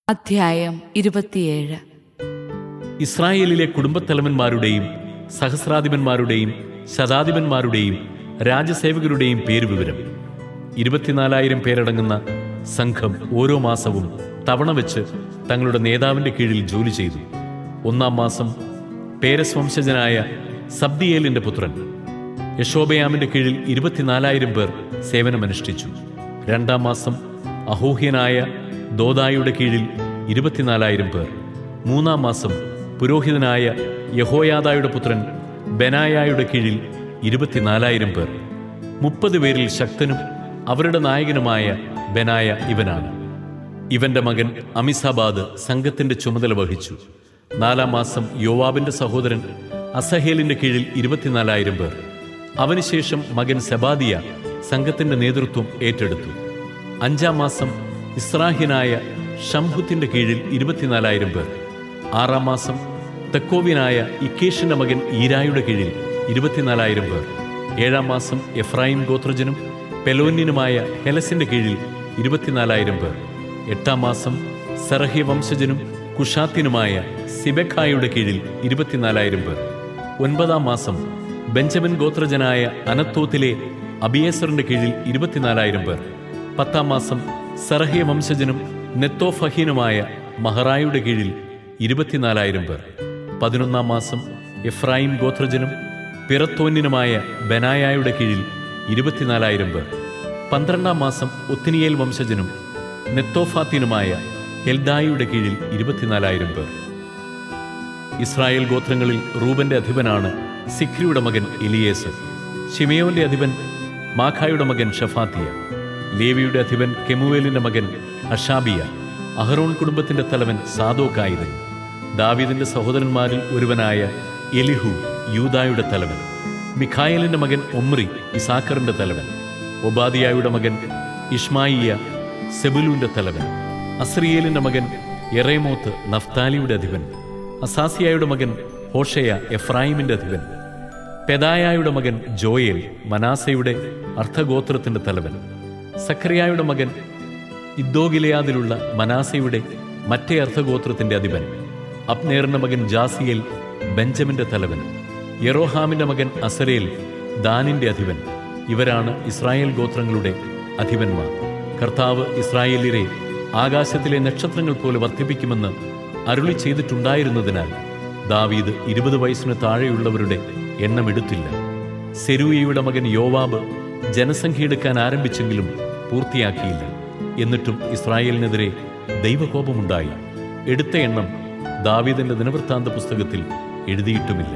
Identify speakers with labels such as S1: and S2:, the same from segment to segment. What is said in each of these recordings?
S1: അധ്യായം ഇരുപത്തിയേഴ്
S2: ഇസ്രായേലിലെ കുടുംബത്തലവന്മാരുടെയും സഹസ്രാധിപന്മാരുടെയും ശതാധിപന്മാരുടെയും രാജസേവകരുടെയും പേരുവിവരം ഇരുപത്തിനാലായിരം പേരടങ്ങുന്ന സംഘം ഓരോ മാസവും തവണ വെച്ച് തങ്ങളുടെ നേതാവിന്റെ കീഴിൽ ജോലി ചെയ്തു ഒന്നാം മാസം പേരസ് വംശജനായ സബ്ദിയേലിന്റെ പുത്രൻ യശോബയാമിന്റെ കീഴിൽ ഇരുപത്തിനാലായിരം പേർ സേവനമനുഷ്ഠിച്ചു രണ്ടാം മാസം അഹോഹ്യനായ ദോദായുടെ കീഴിൽ ഇരുപത്തിനാലായിരം പേർ മൂന്നാം മാസം പുരോഹിതനായ യഹോയാദായുടെ പുത്രൻ ബെനായായുടെ കീഴിൽ ഇരുപത്തിനാലായിരം പേർ മുപ്പത് പേരിൽ ശക്തനും അവരുടെ നായകനുമായ ബെനായ ഇവനാണ് ഇവന്റെ മകൻ അമിസാബാദ് സംഘത്തിന്റെ ചുമതല വഹിച്ചു നാലാം മാസം യോവാബിന്റെ സഹോദരൻ അസഹേലിന്റെ കീഴിൽ ഇരുപത്തിനാലായിരം പേർ അവനുശേഷം മകൻ സെബാദിയ സംഘത്തിന്റെ നേതൃത്വം ഏറ്റെടുത്തു അഞ്ചാം മാസം ഇസ്രാഹ്യനായ ഷംഹുത്തിന്റെ കീഴിൽ ഇരുപത്തിനാലായിരം പേർ ആറാം മാസം തെക്കോവിനായ ഇക്കേഷിന്റെ മകൻ ഈരായുടെ കീഴിൽ ഇരുപത്തിനാലായിരം പേർ ഏഴാം മാസം എഫ്രായിം ഗോത്രജനും പെലോന്യനുമായ ഹെലസിന്റെ കീഴിൽ ഇരുപത്തിനാലായിരം പേർ എട്ടാം മാസം സെറഹി വംശജനും കുഷാത്തിനുമായ സിബെഖായുടെ കീഴിൽ ഇരുപത്തിനാലായിരം പേർ ഒൻപതാം മാസം ബെഞ്ചമിൻ ഗോത്രജനായ അനത്തോത്തിലെ അബിയേസറിന്റെ കീഴിൽ ഇരുപത്തിനാലായിരം പേർ പത്താം മാസം സെറഹ്യ വംശജനും നെത്തോഫഹീനുമായ മഹറായുടെ കീഴിൽ ഇരുപത്തിനാലായിരം പേർ പതിനൊന്നാം മാസം എഫ്രായിം ഗോത്രജനും പിറത്തോന്യനുമായ ബനായായുടെ കീഴിൽ ഇരുപത്തിനാലായിരം പേർ പന്ത്രണ്ടാം മാസം ഒത്തിനിയേൽ വംശജനും നെത്തോഫാത്തിനുമായ ഹെൽദായിയുടെ കീഴിൽ ഇരുപത്തിനാലായിരം പേർ ഇസ്രായേൽ ഗോത്രങ്ങളിൽ റൂബന്റെ അധിപനാണ് സിഖ്രിയുടെ മകൻ എലിയേസർ ഷിമയോന്റെ അധിപൻ മാഖായുടെ മകൻ ഷഫാത്തിയ ലേവിയുടെ അധിപൻ കെമുവേലിന്റെ മകൻ അഷാബിയ അഹറോൺ കുടുംബത്തിന്റെ തലവൻ സാദോക്കായിരുന്നു ദാവീദിന്റെ സഹോദരന്മാരിൽ ഒരുവനായ എലിഹു യൂദായുടെ തലവൻ മിഖായലിന്റെ മകൻ ഒമ്രി ഇസാക്കറിന്റെ തലവൻ ഒബാദിയായുടെ മകൻ ഇഷ്മായിയ സെബുലൂന്റെ തലവൻ അസ്രിയേലിന്റെ മകൻ എറേമോത്ത് നഫ്താലിയുടെ അധിപൻ അസാസിയായുടെ മകൻ ഹോഷയ എഫ്രായിമിന്റെ അധിപൻ പെദായായുടെ മകൻ ജോയേൽ മനാസയുടെ അർദ്ധഗോത്രത്തിന്റെ തലവൻ സഖറിയായുടെ മകൻ ഇദ്ദോഗിലയാദിലുള്ള മനാസയുടെ മറ്റേ അർദ്ധഗോത്രത്തിന്റെ അധിപൻ അപ്നേറിന്റെ മകൻ ജാസിയേൽ ബെഞ്ചമിന്റെ തലവൻ യെറോഹാമിന്റെ മകൻ അസരേൽ ദാനിന്റെ അധിപൻ ഇവരാണ് ഇസ്രായേൽ ഗോത്രങ്ങളുടെ അധിപന്മാർ കർത്താവ് ഇസ്രായേലിനെ ആകാശത്തിലെ നക്ഷത്രങ്ങൾ പോലെ വർദ്ധിപ്പിക്കുമെന്ന് അരുളി ചെയ്തിട്ടുണ്ടായിരുന്നതിനാൽ ദാവീദ് ഇരുപത് വയസ്സിന് താഴെയുള്ളവരുടെ എണ്ണം എടുത്തില്ല സെരൂയയുടെ മകൻ യോവാബ് ജനസംഖ്യ എടുക്കാൻ ആരംഭിച്ചെങ്കിലും പൂർത്തിയാക്കിയില്ല എന്നിട്ടും ഇസ്രായേലിനെതിരെ ദൈവകോപമുണ്ടായി എടുത്ത എണ്ണം ദാവീദിന്റെ ദിനവൃത്താന്ത പുസ്തകത്തിൽ എഴുതിയിട്ടുമില്ല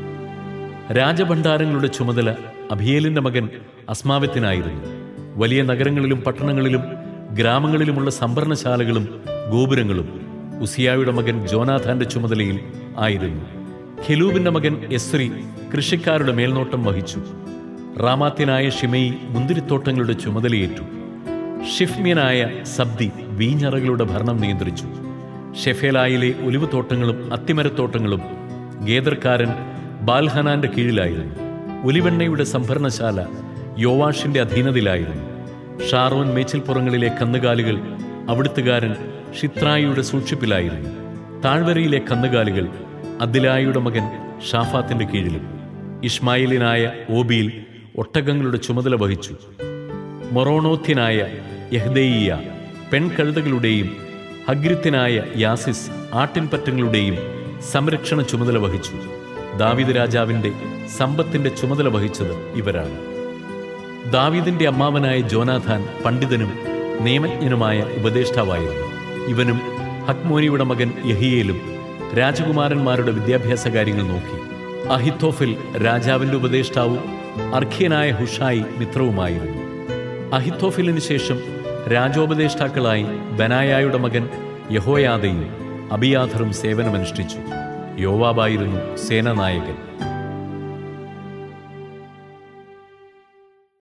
S2: രാജഭണ്ഡാരങ്ങളുടെ ചുമതല അഭിയേലിന്റെ മകൻ അസ്മാവത്തിനായിരുന്നു വലിയ നഗരങ്ങളിലും പട്ടണങ്ങളിലും ഗ്രാമങ്ങളിലുമുള്ള സംഭരണശാലകളും ഗോപുരങ്ങളും ഉസിയായുടെ മകൻ ജോനാഥാന്റെ ചുമതലയിൽ ആയിരുന്നു ഖെലൂബിന്റെ മകൻ എസ്രി കൃഷിക്കാരുടെ മേൽനോട്ടം വഹിച്ചു റാമാത്യനായ ഷിമയി മുന്തിരിത്തോട്ടങ്ങളുടെ ചുമതലയേറ്റു ഷിഫ്മ്യനായ സബ്ദി വീഞ്ഞറകളുടെ ഭരണം നിയന്ത്രിച്ചു ഷെഫേലായിലെ ഒലിവ് തോട്ടങ്ങളും അത്തിമരത്തോട്ടങ്ങളും ഗേദർക്കാരൻ ബാൽഹനാന്റെ കീഴിലായിരുന്നു ഒലിവെണ്ണയുടെ സംഭരണശാല യോവാഷിന്റെ അധീനതയിലായിരുന്നു ഷാറോൻ മേച്ചിൽപ്പുറങ്ങളിലെ കന്നുകാലികൾ അവിടുത്തുകാരൻ ഷിത്രായിയുടെ സൂക്ഷിപ്പിലായിരുന്നു താഴ്വരയിലെ കന്നുകാലികൾ അദിലായുടെ മകൻ ഷാഫാത്തിന്റെ കീഴിലും ഇഷ്മായിലിനായ ഓബിയിൽ ഒട്ടകങ്ങളുടെ ചുമതല വഹിച്ചു മൊറോണോത്യനായ യഹ്ദേയിയ പെൺകഴുതകളുടെയും ഹഗ്രിത്യനായ യാസിസ് ആട്ടിൻപറ്റങ്ങളുടെയും സംരക്ഷണ ചുമതല വഹിച്ചു ദാവിദ് രാജാവിന്റെ സമ്പത്തിന്റെ ചുമതല വഹിച്ചത് ഇവരാണ് ദാവീദിന്റെ അമ്മാവനായ ജോനാഥാൻ പണ്ഡിതനും നിയമജ്ഞനുമായ ഉപദേഷ്ടാവായിരുന്നു ഇവനും ഹക്മോനിയുടെ മകൻ യഹിയേലും രാജകുമാരന്മാരുടെ വിദ്യാഭ്യാസ കാര്യങ്ങൾ നോക്കി അഹിത്തോഫിൽ രാജാവിന്റെ ഉപദേഷ്ടാവും അർഖ്യനായ ഹുഷായി മിത്രവുമായിരുന്നു അഹിത്തോഫിലിന് ശേഷം രാജോപദേഷ്ടാക്കളായി ബനായായുടെ മകൻ യഹോയാദയും അബിയാഥറും സേവനമനുഷ്ഠിച്ചു യോവാബായിരുന്നു സേനാനായകൻ